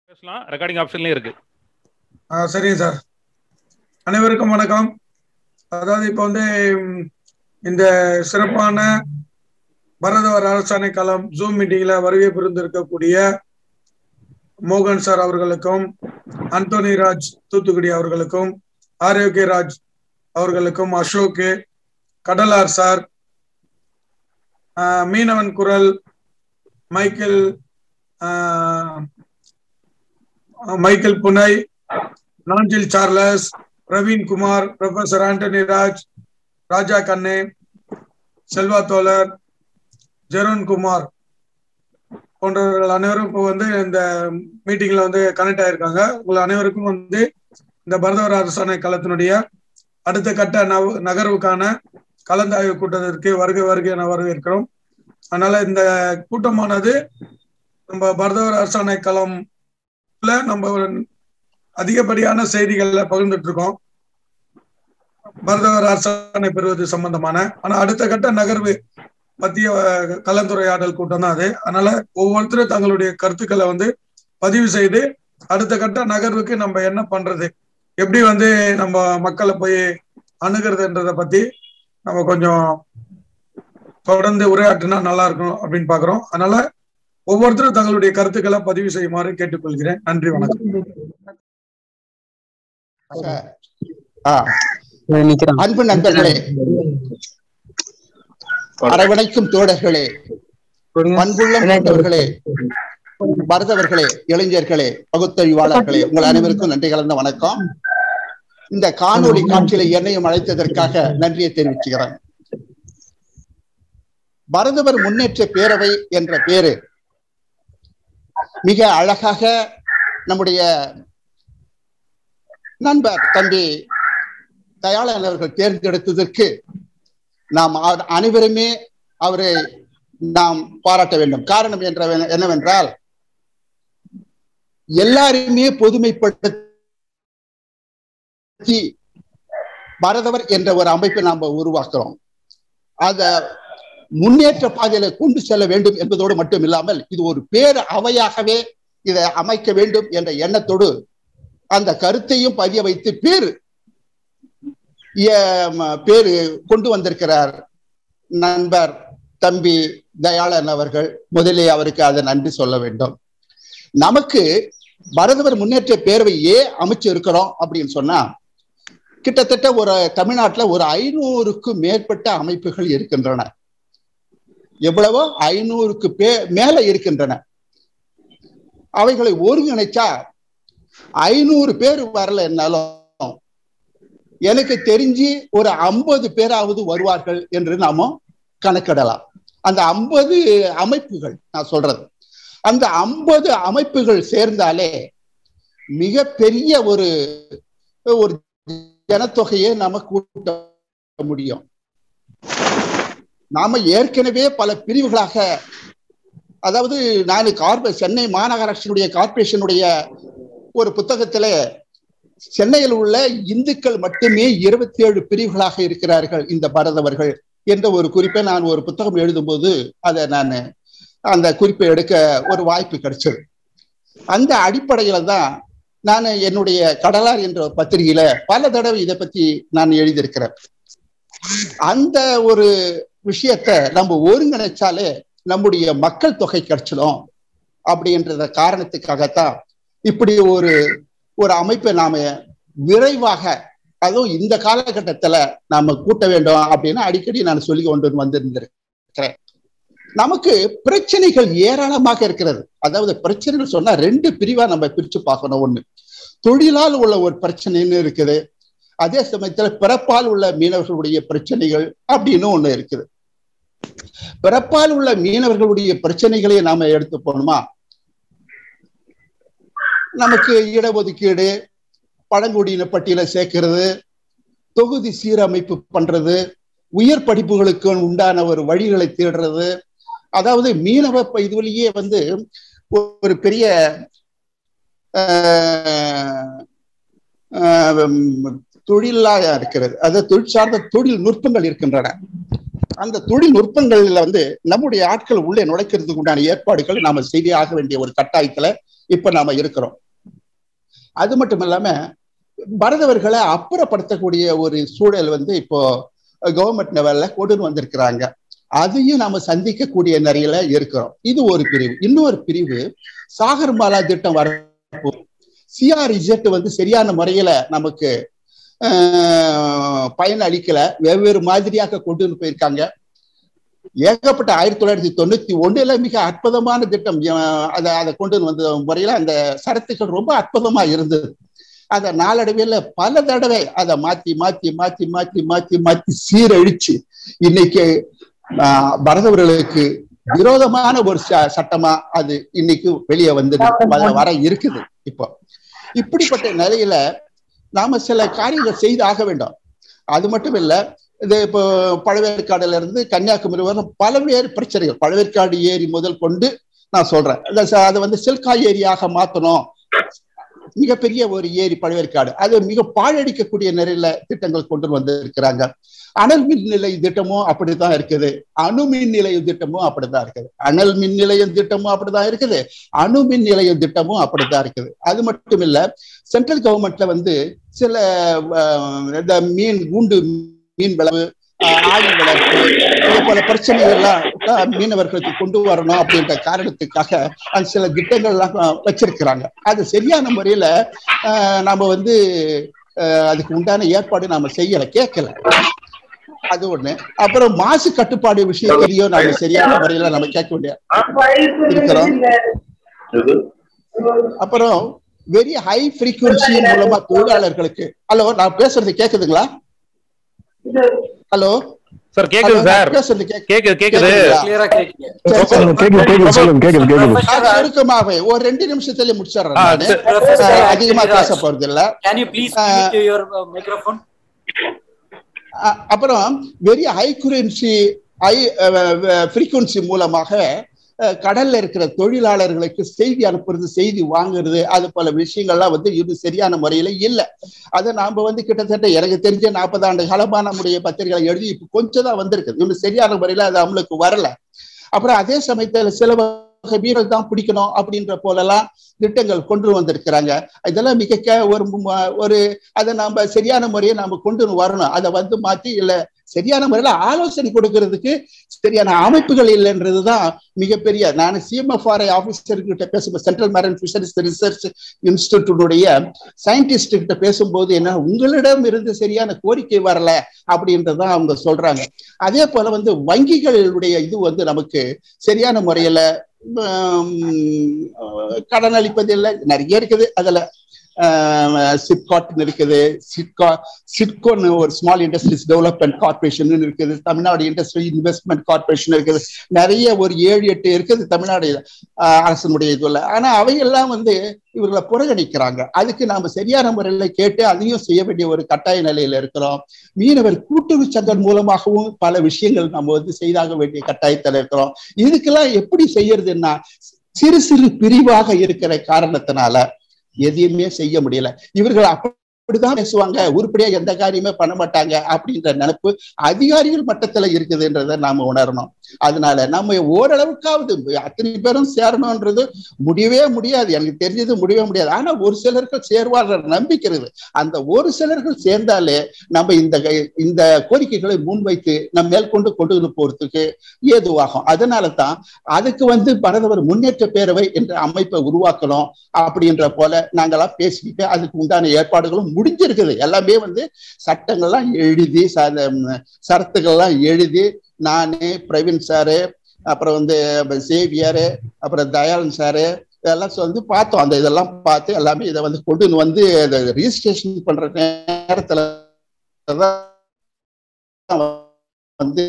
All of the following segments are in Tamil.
பேசலாம் ரெக்கார்டிங் ஆப்ஷன்லயும் இருக்கு ஆ சரிங்க சார் அனைவருக்கும் வணக்கம் அதாவது இப்போ வந்து ம், இந்த சிறப்பான பரதவர் அரசாணை களம் ஜூம் மீட்டிங்ல வருகை புரிந்திருக்கக்கூடிய மோகன் சார் அவர்களுக்கும் அந்தோனி ராஜ் தூத்துக்குடி அவர்களுக்கும் ஆரோக்கிய ராஜ் அவர்களுக்கும் அசோக் கடலார் சார் ஆ, மீனவன் குரல் மைக்கேல் ஆ, மைக்கேல் புனை Nanjil Charles Praveen Kumar professor Antony Raj Raja கண்ணே செல்வா தோழர் ஜெரோன் குமார் போன்றவர்கள் அனைவரும் இப்போ வந்து இந்த மீட்டிங்ல வந்து கனெக்ட் ஆயிருக்காங்க உங்கள் அனைவருக்கும் வந்து இந்த பரதவர் அரசாணை களத்தினுடைய அடுத்த கட்ட நவ- நகர்வுக்கான கலந்தாய்வு கூட்டத்திற்கு வருகை வருகை என வரவேற்கிறோம் அதனால இந்த கூட்டமானது நம்ம பரதவர் அரசாணை களம்ல நம்ம ஒரு அதிகப்படியான செய்திகளை பகிர்ந்துட்டு இருக்கோம் பரதவர் அரசாணை பெறுவது சம்பந்தமான ஆனா அடுத்த கட்ட நகர்வு மத்திய அஹ், கலந்துரையாடல் கூட்டம் தான் அது அதனால ஒவ்வொருத்தரும் தங்களுடைய கருத்துக்களை வந்து பதிவு செய்து அடுத்த கட்ட நகர்வுக்கு நம்ம என்ன பண்றது எப்படி வந்து நம்ம மக்களை போய் அணுகிறதுன்றத பத்தி நம்ம கொஞ்சம் தொடர்ந்து உரையாற்றினா நல்லா இருக்கும் அப்படின்னு பாக்குறோம் அதனால ஒவ்வொருத்தரும் தங்களுடைய கருத்துக்களை பதிவு செய்யுமாறு கேட்டுக்கொள்கிறேன் நன்றி வணக்கம் ஆ, அன்பு நண்பர்களே அரவணைக்கும் தோழர்களே பண்புள்ள கொண்டவர்களே மருதவர்களே இளைஞர்களே பகுத்தறிவாளர்களே உங்கள் அனைவருக்கும் நன்றி கலந்த வணக்கம் இந்த காணொளி காட்சியில என்னையும் அழைத்ததற்காக நன்றியை தெரிவிச்சுக்கிறேன் பரதவர் முன்னேற்ற பேரவை என்ற பேரு மிக அழகாக நம்முடைய நண்பர் தம்பி தயாளன் அவர்கள் தேர்ந்தெடுத்ததற்கு நாம் அ- அனைவருமே அவரை நாம் பாராட்ட வேண்டும் காரணம் என்ற என்னவென்றால் எல்லாருமே பொதுமைப்படுத்தி பரதவர் என்ற ஒரு அமைப்பை நாம் உருவாக்குறோம் அத முன்னேற்ற பாதையில கொண்டு செல்ல வேண்டும் என்பதோடு மட்டும் இல்லாமல் இது ஒரு பேர் அவையாகவே இதை அமைக்க வேண்டும் என்ற எண்ணத்தோடு அந்த கருத்தையும் பதிய வைத்து பேரு ஏ- ம- பேரு கொண்டு வந்திருக்கிறார் நண்பர் தம்பி தயாளன் அவர்கள் முதலே அவருக்கு அதை நன்றி சொல்ல வேண்டும் நமக்கு பரதவர் முன்னேற்ற பேரவை ஏன் அமைச்சு இருக்கிறோம் அப்படின்னு சொன்னா கிட்டத்தட்ட ஒரு தமிழ்நாட்டுல ஒரு ஐநூறுக்கும் மேற்பட்ட அமைப்புகள் இருக்கின்றன எவ்வளவோ ஐநூறுக்கு பே மேல இருக்கின்றன அவைகளை ஒருங்கிணைச்சா ஐநூறு பேர் வரலன்னாலும் எனக்கு தெரிஞ்சு ஒரு ஐம்பது பேராவது வருவார்கள் என்று நாம கணக்கிடலாம் அந்த ஐம்பது அமைப்புகள் நான் சொல்றது அந்த ஐம்பது அமைப்புகள் சேர்ந்தாலே மிகப்பெரிய ஒரு ஒரு ஜனத்தொகையை நாம கூட்ட முடியும் நாம ஏற்கனவே பல பிரிவுகளாக அதாவது நான் கார்ப சென்னை மாநகராட்சியினுடைய கார்பரேஷனுடைய ஒரு புத்தகத்துல சென்னையில் உள்ள இந்துக்கள் மட்டுமே இருபத்தி ஏழு பிரிவுகளாக இருக்கிறார்கள் இந்த பரதவர்கள் என்ற ஒரு குறிப்பை நான் ஒரு புத்தகம் எழுதும்போது அதை நான் அந்த குறிப்பை எடுக்க ஒரு வாய்ப்பு கிடைச்சது அந்த அடிப்படையில தான் நான் என்னுடைய கடலார் என்ற பத்திரிகையில பல தடவை இதை பத்தி நான் எழுதியிருக்கிறேன் அந்த ஒரு விஷயத்த நம்ம ஒருங்கிணைச்சாலே நம்முடைய மக்கள் தொகை கிடைச்சிடும் அப்படின்றத காரணத்துக்காகத்தான் இப்படி ஒரு ஒரு அமைப்பை நாம விரைவாக அதுவும் இந்த காலகட்டத்துல நாம கூட்ட வேண்டும் அப்படின்னு அடிக்கடி நான் சொல்லி கொண்டு வந்திருந்திருக்கிறேன் நமக்கு பிரச்சனைகள் ஏராளமாக இருக்கிறது அதாவது பிரச்சனைகள் சொன்னா ரெண்டு பிரிவா நம்ம பிரிச்சு பார்க்கணும் ஒண்ணு தொழிலால் உள்ள ஒரு பிரச்சனைன்னு இருக்குது அதே சமயத்துல பிறப்பால் உள்ள மீனவர்களுடைய பிரச்சனைகள் அப்படின்னு ஒண்ணு இருக்குது பிறப்பால் உள்ள மீனவர்களுடைய பிரச்சனைகளை நாம எடுத்து போகணுமா நமக்கு இடஒதுக்கீடு பழங்குடியின பட்டியலை சேர்க்கிறது தொகுதி சீரமைப்பு பண்றது உயர் படிப்புகளுக்கு உண்டான ஒரு வழிகளை தேடுறது அதாவது மீனவ ப- இதுலயே வந்து ஒரு பெரிய ஆஹ், ஆஹ், தொழிலா இருக்கிறது அது தொழில் சார்ந்த தொழில் நுட்பங்கள் இருக்கின்றன அந்த தொழில்நுட்பங்கள்ல வந்து நம்முடைய ஆட்கள் உள்ளே நுழைக்கிறதுக்கு உண்டான ஏற்பாடுகள் நாம செய்தே ஆக வேண்டிய ஒரு கட்டாயத்துல இப்ப நாம இருக்கிறோம் அது மட்டும் இல்லாம பரதவர்களை அப்புறப்படுத்தக்கூடிய ஒரு சூழல் வந்து இப்போ கவர்மெண்ட் லெவல்ல கொண்டு வந்திருக்கிறாங்க அதையும் நாம சந்திக்கக்கூடிய நிறையில இருக்கிறோம் இது ஒரு பிரிவு இன்னொரு பிரிவு சாகர்மாலா திட்டம் வர சிஆர்இஜெட் வந்து சரியான முறையில நமக்கு பயன் அளிக்கல வெவ்வேறு மாதிரியாக கொண்டு போயிருக்காங்க ஏகப்பட்ட ஆயிரத்தி தொள்ளாயிரத்தி தொண்ணூத்தி ஒண்ணுல மிக அற்புதமான திட்டம் அதை அதை கொண்டு வந்த முறையில அந்த சரத்துக்கள் ரொம்ப அற்புதமா இருந்தது அத நாளடைவில் பல தடவை அதை மாத்தி மாத்தி மாத்தி மாத்தி மாத்தி மாத்தி சீரழிச்சு இன்னைக்கு பரதவர்களுக்கு விரோதமான ஒரு சட்டமா அது இன்னைக்கு வெளியே வந்தது வர இருக்குது இப்போ இப்படிப்பட்ட நிலையில நாம சில காரியங்கள் செய்து ஆக வேண்டும் அது மட்டும் இல்ல இது இப்போ பழவேற்காடுல இருந்து கன்னியாகுமரி வரை பல்வேறு பிரச்சனைகள் பழவேற்காடு ஏரி முதல் கொண்டு நான் சொல்றேன் அதை வந்து சில்கா ஏரியாக மாத்தணும் மிகப்பெரிய ஒரு ஏரி பழவேற்காடு அது மிக பாழடிக்கக்கூடிய நிறையில திட்டங்கள் கொண்டு வந்து இருக்கிறாங்க அனல் மின் நிலைய திட்டமும் அப்படித்தான் இருக்குது அணு மின் நிலைய திட்டமும் அப்படித்தான் இருக்குது அனல் மின் நிலைய திட்டமும் அப்படிதான் இருக்குது அணு மின் நிலைய திட்டமும் அப்படித்தான் இருக்குது அது மட்டும் இல்ல சென்ட்ரல் கவர்மெண்ட்ல வந்து சில இந்த மீன் கூண்டு மீன் விளவு ஆயில் வளர்ப்பு இது போல பிரச்சனைகள்லாம் மீனவர்களுக்கு கொண்டு வரணும் அப்படின்ற காரணத்துக்காக அந்த சில திட்டங்கள்லாம் வச்சிருக்கிறாங்க அது சரியான முறையில நாம வந்து அதுக்கு உண்டான ஏற்பாடு நாம செய்யல கேட்கல அது ஒண்ணு அப்புறம் மாசு கட்டுப்பாடு விஷயத்திலையும் நாம சரியான முறையில நம்ம கேட்க வேண்டிய இருக்கிறோம் அப்புறம் வெரி ஹை ஃப்ரீக்குவன்சி மூலமா தொழிலாளர்களுக்கு ஹலோ நான் பேசுறது கேக்குதுங்களா ஹலோ சார் கேக்குது சார் பேசுறது கேக்குது கேக்குது சுருக்கமாவே ஒரு ரெண்டு நிமிஷத்துல முடிச்சிடுறேன் அதிகமா பேச போறது இல்ல Can you please mute your uh, microphone? அப்புறம் very high frequency high frequency மூலமாக கடல்ல இருக்கிற தொழிலாளர்களுக்கு செய்தி அனுப்புறது செய்தி வாங்குறது அது போல விஷயங்கள்லாம் வந்து இது சரியான முறையில இல்லை அதை நாம வந்து கிட்டத்தட்ட எனக்கு தெரிஞ்ச நாற்பது ஆண்டு காலமா நம்முடைய பத்திரிகைகளை எழுதி இப்ப கொஞ்சம் தான் வந்திருக்கு இன்னும் சரியான முறையில அது அமலுக்கு வரல அப்புறம் அதே சமயத்துல சில வீரர் தான் பிடிக்கணும் அப்படின்ற போலலாம் திட்டங்கள் கொண்டு வந்திருக்கிறாங்க இதெல்லாம் மிக ஒரு ஒரு அதை நாம சரியான முறையை நாம கொண்டு வரணும் அதை வந்து மாத்தி இல்ல சரியான முறையில ஆலோசனை கொடுக்கறதுக்கு சரியான அமைப்புகள் இல்லைன்றதுதான் மிகப்பெரிய நான் சிஎம்எஃப்ஆர்ஐ ஆபீசர் கிட்ட பேசும்போது சென்ட்ரல் மேரன் ஃபிஷரிஸ் ரிசர்ச் இன்ஸ்டிடியூட்டுடைய சயின்டிஸ்ட் கிட்ட பேசும்போது என்ன உங்களிடம் இருந்து சரியான கோரிக்கை வரல அப்படின்றதான் அவங்க சொல்றாங்க அதே போல வந்து வங்கிகளுடைய இது வந்து நமக்கு சரியான முறையில கடன் அளிப்பது இல்லை நிறைய இருக்குது அதுல சிப்காட்னு இருக்குது சிட்கா சிட்கோன்னு ஒரு ஸ்மால் இண்டஸ்ட்ரீஸ் டெவலப்மெண்ட் கார்பரேஷன் இருக்குது தமிழ்நாடு இண்டஸ்ட்ரி இன்வெஸ்ட்மெண்ட் கார்பரேஷன் இருக்குது நிறைய ஒரு ஏழு எட்டு இருக்குது தமிழ்நாடு அரசனுடைய இதுல ஆனா அவையெல்லாம் வந்து இவர்களை புறக்கணிக்கிறாங்க அதுக்கு நாம சரியான முறையில கேட்டு அதையும் செய்ய வேண்டிய ஒரு கட்டாய நிலையில இருக்கிறோம் மீனவர் கூட்டுறவு சங்கம் மூலமாகவும் பல விஷயங்கள் நம்ம வந்து செய்தாக வேண்டிய கட்டாயத்தில் இருக்கிறோம் இதுக்கெல்லாம் எப்படி செய்யறதுன்னா சிறு சிறு பிரிவாக இருக்கிற காரணத்தினால எதையுமே செய்ய முடியல இவர்கள் அப்படிதான் பேசுவாங்க உருப்படியா எந்த காரியமே பண்ண மாட்டாங்க அப்படின்ற நினைப்பு அதிகாரிகள் மட்டத்துல இருக்குதுன்றத நாம உணரணும் அதனால நம்ம ஓரளவுக்காவது அத்தனை பேரும் சேரணும்ன்றது முடியவே முடியாது எனக்கு தெரிஞ்சது முடியவே முடியாது ஆனா ஒரு சிலர்கள் சேர்வார்கள் நம்பிக்கிறது அந்த ஒரு சிலர்கள் சேர்ந்தாலே நம்ம இந்த இந்த கோரிக்கைகளை முன்வைத்து நம்ம மேற்கொண்டு கொண்டு போறதுக்கு ஏதுவாகும் அதனால தான் அதுக்கு வந்து பரதவர் முன்னேற்ற பேரவை என்ற அமைப்பை உருவாக்கணும் அப்படின்ற போல நாங்களாம் பேசிக்கிட்டு அதுக்கு உண்டான ஏற்பாடுகளும் முடிஞ்சிருக்குது எல்லாமே வந்து சட்டங்கள்லாம் எழுதி சரத்துக்கள்லாம் எழுதி நானு பிரவீன் சாரு அப்புறம் வந்து சேவியரு அப்புறம் தயாளன் சாரு இதெல்லாம் வந்து பார்த்தோம் அந்த இதெல்லாம் பார்த்து எல்லாமே இதை வந்து கொண்டு வந்து ரிஜிஸ்ட்ரேஷன் பண்ற நேரத்துல வந்து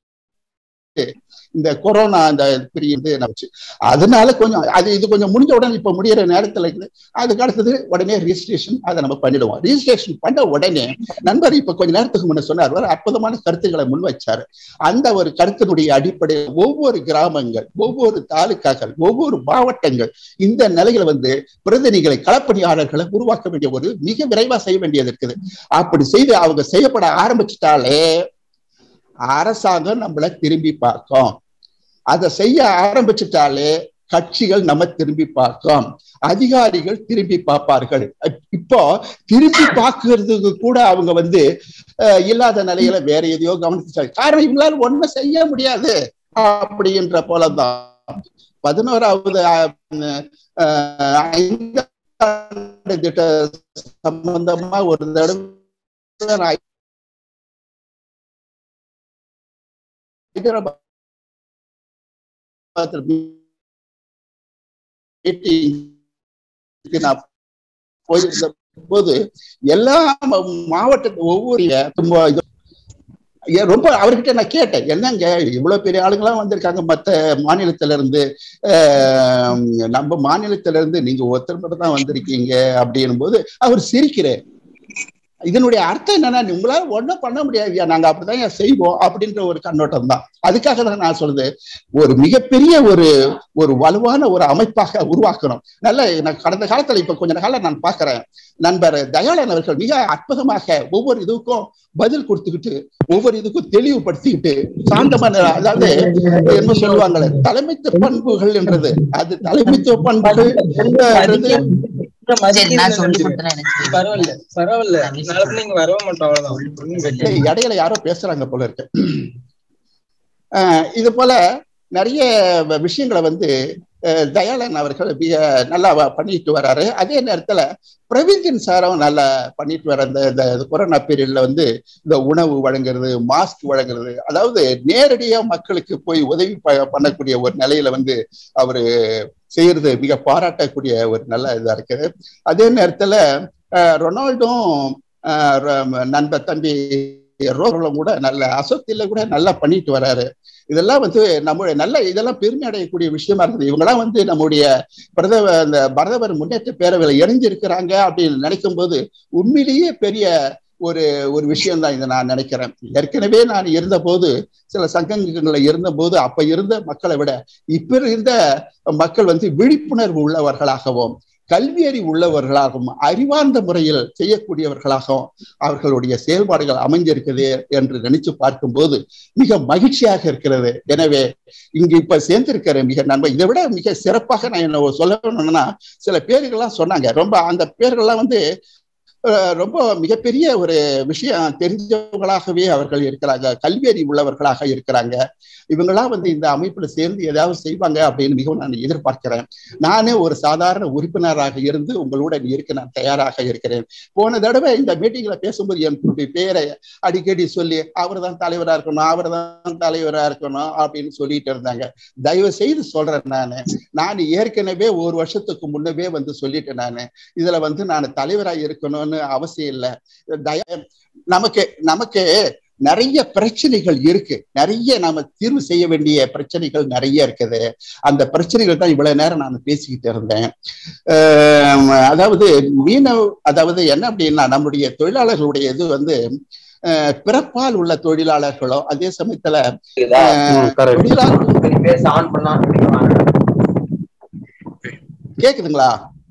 இந்த கொரோனா அந்த பிரியுது வச்சு அதனால கொஞ்சம் அது இது கொஞ்சம் முடிஞ்ச உடனே இப்ப முடியிற நேரத்துல இருக்குது அதுக்கு அடுத்தது உடனே ரிஜிஸ்ட்ரேஷன் அதை நம்ம பண்ணிடுவோம் ரிஜிஸ்ட்ரேஷன் பண்ண உடனே நண்பர் இப்ப கொஞ்ச நேரத்துக்கு முன்ன சொன்னார் ஒரு அற்புதமான கருத்துக்களை முன் வச்சாரு அந்த ஒரு கருத்தினுடைய அடிப்படையில் ஒவ்வொரு கிராமங்கள் ஒவ்வொரு தாலுக்காக்கள் ஒவ்வொரு மாவட்டங்கள் இந்த நிலையில வந்து பிரதிநிதிகளை களப்பணியாளர்களை உருவாக்க வேண்டிய ஒரு மிக விரைவா செய்ய வேண்டியது இருக்குது அப்படி செய்து அவங்க செய்யப்பட ஆரம்பிச்சிட்டாலே அரசாங்கம் நம்மள திரும்பி பார்க்கும் அதை செய்ய ஆரம்பிச்சிட்டாலே கட்சிகள் நம்ம திரும்பி பார்க்கும் அதிகாரிகள் திரும்பி பார்ப்பார்கள் இப்போ திரும்பி பார்க்கறதுக்கு கூட அவங்க வந்து அஹ், இல்லாத நிலையில வேற எதையோ கவனிச்சு காரணம் இவங்களால ஒண்ணும் செய்ய முடியாது அப்படின்ற போலதான் பதினோராவது அஹ், அஹ், ஐந்தாண்டு திட்ட சம்பந்தமா ஒரு தடவை நான் ஹைதராபாத் மீட்டிங்க்கு நான் போயிருந்த போது எல்லா ம- மாவட்டத்து ஒவ்வொரு ரொம்ப இது- ஏ- ரொம்ப அவர்கிட்ட நான் கேட்டேன் என்னங்க இவ்வளவு பெரிய ஆளுங்களாம் வந்திருக்காங்க மத்த மாநிலத்துல இருந்து ஆஹ், நம்ம மாநிலத்துல இருந்து நீங்க ஒருத்தர் மட்டும் தான் வந்திருக்கீங்க அப்படின்னும் போது அவர் சிரிக்கிறேன் இதனுடைய அர்த்தம் என்னன்னா உங்களால ஒண்ணும் பண்ண முடியாது நாங்க அப்படிதான் ஏன் செய்வோம் அப்படின்ற ஒரு கண்ணோட்டம் தான் அதுக்காக தான் நான் சொல்றது ஒரு மிகப்பெரிய ஒரு ஒரு வலுவான ஒரு அமைப்பாக உருவாக்கணும் நல்ல நான் கடந்த காலத்துல இப்ப கொஞ்ச காலம் நான் பார்க்கிறேன் நண்பர் தயாளன் அவர்கள் மிக அற்புதமாக ஒவ்வொரு இதுக்கும் பதில் கொடுத்துக்கிட்டு ஒவ்வொரு இதுக்கும் தெளிவுபடுத்திக்கிட்டு சாந்தமான அதாவது என்ன சொல்லுவாங்களே தலைமைத்துவ பண்புகள் என்றது அது தலைமைத்துவ பண்புகள் என்றது சரி நான் சொல்லி கொடுத்தேன் எனக்கு தெரியும். பரவாயில்ல பரவாயில்ல நாளைக்கு நீங்க வரவே மாட்டோம் அவ்வளவுதான் ஒண்ணும் பிரச்சனை இல்ல, இடையில யாரோ பேசுறாங்க போல இருக்கு ஆஹ் இது போல நிறைய வ- விஷயங்களை வந்து அஹ், தயாளன் அவர்கள் மிக நல்லா வ- பண்ணிட்டு வராரு அதே நேரத்துல பிரவீன்ஜன் சாரும் நல்லா பண்ணிட்டு வர இந்த இந்த கொரோனா பீரியட்ல வந்து இந்த உணவு வழங்குறது மாஸ்க் வழங்குறது அதாவது நேரடியா மக்களுக்கு போய் உதவி ப- பண்ணக்கூடிய ஒரு நிலையில வந்து அவரு செய்யறது மிக பாராட்டக்கூடிய ஒரு நல்ல இதா இருக்கு அதே நேரத்துல அஹ், ரொனால்டும் அஹ், ர- நண்பர் தம்பி ரோலும் கூட நல்ல அசோத்தில கூட நல்லா பண்ணிட்டு வராரு இதெல்லாம் வந்து நம்மளுடைய நல்ல இதெல்லாம் பெருமை அடையக்கூடிய விஷயமா இருக்குது இவங்கெல்லாம் வந்து நம்முடைய பிரதம இந்த பரதவர் முன்னேற்ற பேரவையில இணைஞ்சிருக்கிறாங்க அப்படின்னு நினைக்கும் போது உண்மையிலேயே பெரிய ஒரு ஒரு விஷயம் தான் இதை நான் நினைக்கிறேன் ஏற்கனவே நான் இருந்தபோது சில சங்கங்கள்ல இருந்தபோது அப்ப இருந்த மக்களை விட இப்ப இருந்த மக்கள் வந்து விழிப்புணர்வு உள்ளவர்களாகவும் கல்வியறி உள்ளவர்களாகவும் அறிவார்ந்த முறையில் செய்யக்கூடியவர்களாகவும் அவர்களுடைய செயல்பாடுகள் அமைஞ்சிருக்குது என்று நினைச்சு பார்க்கும்போது மிக மகிழ்ச்சியாக இருக்கிறது எனவே இங்கு இப்ப சேர்ந்திருக்கிற மிக நண்பர் இதை விட மிக சிறப்பாக நான் என்ன சொல்லணும்னா சில பேர்கள்லாம் சொன்னாங்க ரொம்ப அந்த பேர்கள்லாம் வந்து அஹ், ரொம்ப மிகப்பெரிய ஒரு விஷயம் தெரிஞ்சவங்களாகவே அவர்கள் இருக்கிறாங்க கல்வியறி உள்ளவர்களாக இருக்கிறாங்க இவங்கெல்லாம் வந்து இந்த அமைப்புல சேர்ந்து ஏதாவது செய்வாங்க அப்படின்னு மிகவும் நான் எதிர்பார்க்கிறேன் நானே ஒரு சாதாரண உறுப்பினராக இருந்து உங்களுடன் இருக்க நான் தயாராக இருக்கிறேன் போன தடவை இந்த மீட்டிங்ல பேசும்போது என்னுடைய பேரை அடிக்கடி சொல்லி அவர் தான் தலைவரா இருக்கணும் அவர் தான் தலைவரா இருக்கணும் அப்படின்னு சொல்லிட்டு இருந்தாங்க தயவு செய்து சொல்றேன் நானு நான் ஏற்கனவே ஒரு வருஷத்துக்கு முன்னவே வந்து சொல்லிட்டேன் நானு இதுல வந்து நான் தலைவரா இருக்கணும்னு அவசியம் இல்லை தய நமக்கு நமக்கு நிறைய பிரச்சனைகள் இருக்கு நிறைய நாம தீர்வு செய்ய வேண்டிய பிரச்சனைகள் நிறைய இருக்குது அந்த பிரச்சனைகள் தான் இவ்வளவு நேரம் நான் பேசிக்கிட்டு இருந்தேன் ஆஹ் அதாவது மீனவ அதாவது என்ன அப்படின்னா நம்முடைய தொழிலாளர்களுடைய இது வந்து ஆஹ் பிறப்பால் உள்ள தொழிலாளர்களோ அதே சமயத்துல ஆஹ் correct. தொழிலாளர்கள் பேச ஆன் பண்ணா கேக்குதுங்களா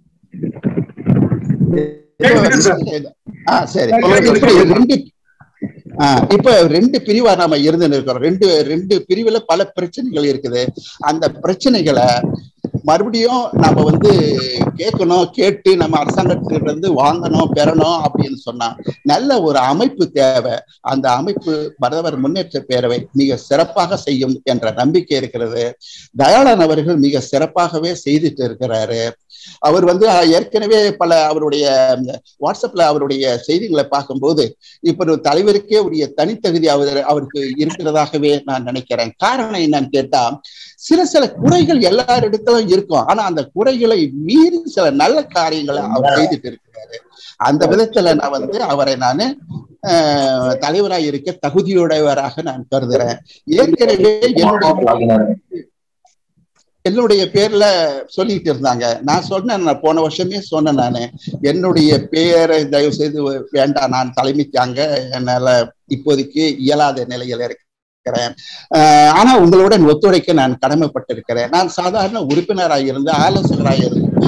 கேக்குது சார். ஆ சரி கேக்குது, இப்ப ரெண்டு ஆ, இப்ப ரெண்டு பிரிவா நாம இருந்து இருக்கிறோம் ரெண்டு ரெண்டு பிரிவுல பல பிரச்சனைகள் இருக்குது அந்த பிரச்சனைகளை மறுபடியும் நாம வந்து கேட்கணும் கேட்டு நம்ம அரசாங்கத்திட்ட இருந்து வாங்கணும் பெறணும் அப்படின்னு சொன்னா நல்ல ஒரு அமைப்பு தேவை அந்த அமைப்பு பரதவர் முன்னேற்ற பேரவை மிக சிறப்பாக செய்யும் என்ற நம்பிக்கை இருக்கிறது தயாளன் அவர்கள் மிக சிறப்பாகவே செய்துட்டு இருக்கிறாரு அவர் வந்து அஹ், ஏற்கனவே பல அவருடைய ம், வாட்ஸ்அப்ல அவருடைய செய்திகளை பார்க்கும்போது இப்ப ஒரு தலைவருக்கே உரிய தனித்தகுதி அவர் அவருக்கு இருக்கிறதாகவே நான் நினைக்கிறேன் காரணம் என்னன்னு கேட்டா சில சில குறைகள் எல்லாரிடத்திலும் இருக்கும் ஆனா அந்த குறைகளை மீறி சில நல்ல காரியங்களை அவர் செய்துட்டு இருக்கிறாரு அந்த விதத்துல நான் வந்து அவரை நான் தலைவராக இருக்க தகுதியுடையவராக நான் கருதுறேன் ஏற்கனவே என்னுடைய என்னுடைய பேர்ல சொல்லிட்டு இருந்தாங்க நான் சொன்னேன் நான் போன வருஷமே சொன்னேன் நானு என்னுடைய பேரை தயவு செய்து வேண்டாம் நான் தலைமைக்காங்க என்னால இப்போதைக்கு இயலாத நிலையில இருக்கிறேன் ஆஹ் ஆனா உங்களுடன் ஒத்துழைக்க நான் கடமைப்பட்டிருக்கிறேன் நான் சாதாரண உறுப்பினராக இருந்து ஆலோசகராக இருந்து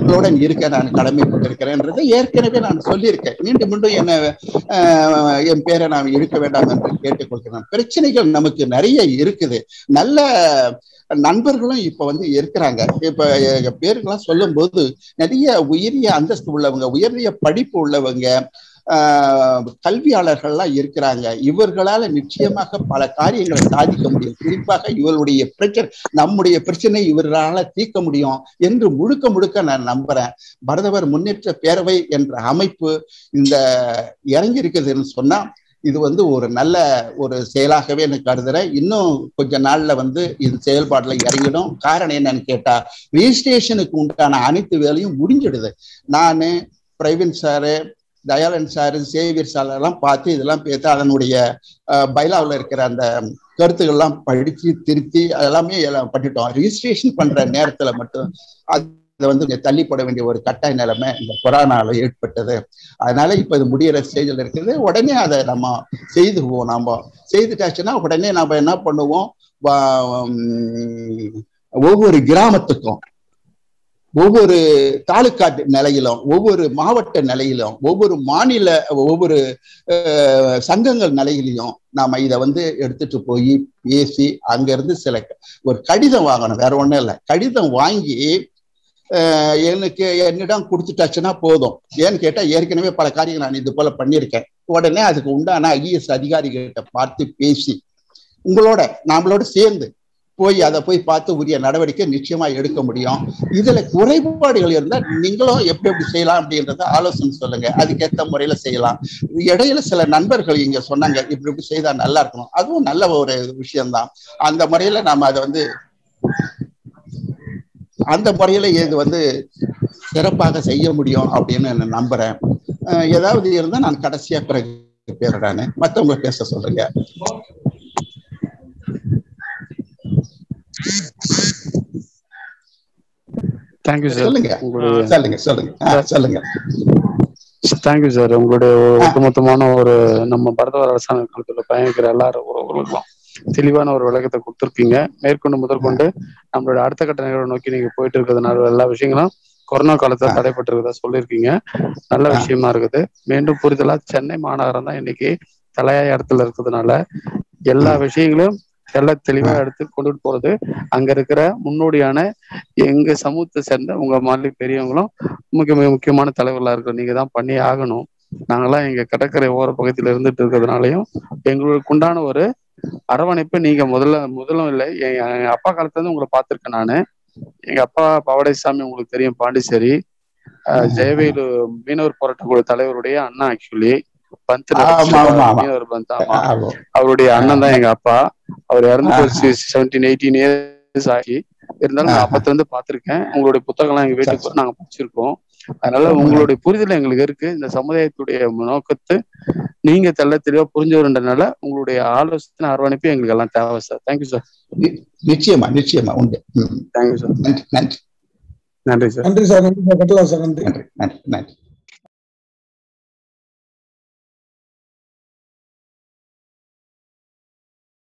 உங்களுடன் இருக்க நான் கடமைப்பட்டிருக்கிறேன்றதை ஏற்கனவே நான் சொல்லியிருக்கேன் மீண்டும் மீண்டும் என்ன ஆஹ், என் பேரை நான் இழுக்க வேண்டாம் என்று கேட்டுக்கொள்கிறேன் பிரச்சனைகள் நமக்கு நிறைய இருக்குது நல்ல நண்பர்களும் இப்ப வந்து இருக்கிறாங்க இப்ப எங்க பேருக்கெல்லாம் சொல்லும் போது நிறைய உயரிய அந்தஸ்து உள்ளவங்க உயரிய படிப்பு உள்ளவங்க ஆஹ், கல்வியாளர்கள்லாம் இருக்கிறாங்க இவர்களால நிச்சயமாக பல காரியங்களை சாதிக்க முடியும் குறிப்பாக இவர்களுடைய பிரச்சனை நம்முடைய பிரச்சனை இவர்களால தீர்க்க முடியும் என்று முழுக்க முழுக்க நான் நம்புறேன் பரதவர் முன்னேற்ற பேரவை என்ற அமைப்பு இந்த இறங்கி இருக்குதுன்னு சொன்னா இது வந்து ஒரு நல்ல ஒரு செயலாகவே எனக்கு கருதுறேன் இன்னும் கொஞ்ச நாள்ல வந்து இது செயல்பாடுல இறங்கிடும் காரணம் என்னன்னு கேட்டா ரிஜிஸ்ட்ரேஷனுக்கு உண்டான அனைத்து வேலையும் முடிஞ்சிடுது நானு Praveen sir Dayalan sir Xavier sir எல்லாம் பார்த்து இதெல்லாம் பேசி அதனுடைய பைலாவில் இருக்கிற அந்த கருத்துக்கள்லாம் படிச்சு திருத்தி அதெல்லாமே எல்லாம் பண்ணிட்டோம் ரிஜிஸ்ட்ரேஷன் பண்ற நேரத்துல மட்டும் அதை வந்து கொஞ்சம் தள்ளிப்பட வேண்டிய ஒரு கட்டாய நிலைமை இந்த கொரோனால ஏற்பட்டது அதனால இப்ப இது முடியிற ஸ்டேஜில் இருக்குது உடனே அதை நம்ம செய்துக்குவோம் நாம செய்துட்டாச்சுன்னா உடனே நம்ம என்ன பண்ணுவோம் வா- உம், ஒவ்வொரு கிராமத்துக்கும் ஒவ்வொரு தாலுக்கா நிலையிலும் ஒவ்வொரு மாவட்ட நிலையிலும் ஒவ்வொரு மாநில ஒவ்வொரு அஹ், சங்கங்கள் நிலையிலையும் நாம இதை வந்து எடுத்துட்டு போய் பேசி அங்கிருந்து சில ஒரு கடிதம் வாங்கணும் வேற ஒண்ணும் இல்லை கடிதம் வாங்கி அஹ், எனக்கு என்னிடம் கொடுத்துட்டாச்சுன்னா போதும் ஏன்னு கேட்டா ஏற்கனவே பல காரியங்கள் நான் இது போல பண்ணியிருக்கேன் உடனே அதுக்கு உண்டான ஐஎஸ் அதிகாரிகிட்ட பார்த்து பேசி உங்களோட நாமளோட சேர்ந்து போய் அதை போய் பார்த்து உரிய நடவடிக்கை நிச்சயமா எடுக்க முடியும் இதுல குறைபாடுகள் இருந்தா நீங்களும் எப்படி எப்படி செய்யலாம் அப்படின்றத ஆலோசனை சொல்லுங்க அதுக்கேத்த முறையில செய்யலாம் இடையில சில நண்பர்கள் இங்க சொன்னாங்க இப்படி இப்படி செய்தா நல்லா இருக்கணும் அதுவும் நல்ல ஒரு விஷயம்தான் அந்த முறையில நாம அதை வந்து அந்த முறையில இது வந்து சிறப்பாக செய்ய முடியும் அப்படின்னு நான் நம்புறேன் அஹ் ஏதாவது இருந்தா நான் கடைசியா பிறகு பேசுறேன் மத்தவங்க பேச சொல்லுங்க தேங்க்யூ சார் சொல்லுங்க உங்களுடைய சொல்லுங்க சொல்லுங்க ஆ, சொல்லுங்க தேங்க்யூ சார் உங்களுடைய ஒட்டுமொத்தமான ஒரு நம்ம பரதவர் அரசாங்க காலத்துல பயணிக்கிற எல்லாரும் உறவுகளுக்கும் தெளிவான ஒரு விளக்கத்தை கொடுத்துருக்கீங்க மேற்கொண்டு முதற்கொண்டு நம்மளோட அடுத்த கட்ட நிகழ்வு நோக்கி நீங்க போயிட்டு இருக்கிறதுனால எல்லா விஷயங்களும் கொரோனா காலத்துல தடைப்பட்டு இருக்கதா சொல்லியிருக்கீங்க நல்ல விஷயமா இருக்குது மீண்டும் புரிதலா சென்னை மாநகரம் தான் இன்னைக்கு தலையாய இடத்துல இருக்கிறதுனால எல்லா விஷயங்களும் எல்லாம் தெளிவா எடுத்து கொண்டுட்டு போறது அங்க இருக்கிற முன்னோடியான எங்க சமூகத்தை சேர்ந்த உங்க மாதிரி பெரியவங்களும் முக்கிய மிக முக்கியமான தலைவர்களா இருக்கிற நீங்க தான் பண்ணி ஆகணும் நாங்கெல்லாம் எங்க கடற்கரை ஓர பக்கத்துல இருந்துட்டு இருக்கிறதுனாலையும் எங்களுக்கு உண்டான ஒரு அரவணைப்பு நீங்க முதல்ல முதலும் இல்லை என் எங்க அப்பா காலத்துல இருந்து உங்களை பார்த்திருக்கேன் நானு எங்க அப்பா பவடைசாமி உங்களுக்கு தெரியும் பாண்டிச்சேரி அஹ், ஜெயவேலு மீனவர் போராட்ட குழு தலைவருடைய அண்ணா ஆக்சுவலி பந்த் ஆமா, ஆமா, ஆமா. மீனவர் பந்த் ஆமா ஆமா. அவருடைய அண்ணன் தான் எங்க அப்பா அவர் இறந்து போச்சு செவன்டீன் எயிட்டீன் இயர்ஸ் ஆகி இருந்தாலும் நான் ஆஹா. அப்பத்துல இருந்து பார்த்திருக்கேன் உங்களுடைய புத்தகம்லாம் எங்க வீட்டுக்கு சரி, வரும், நாங்க படிச்சிருக்கோம் அதனால உங்களுடைய புரிதல் எங்களுக்கு இருக்கு இந்த சமுதாயத்துடைய நோக்கத்தை நீங்க தெள்ள தெளிவா புரிஞ்சு வரன்றனால உங்களுடைய ஆலோசனை அரவணைப்பு எங்களுக்கு எல்லாம் தேவை சார் தேங்க்யூ சார் நிச்சயமா நிச்சயமா உண்டு ம். தேங்க்யூ சார் நன்றி நன்றி நன்றி சார் நன்றி சார் நன்றி சார் கட்டலாம் சார் நன்றி நன்றி நன்றி நன்றி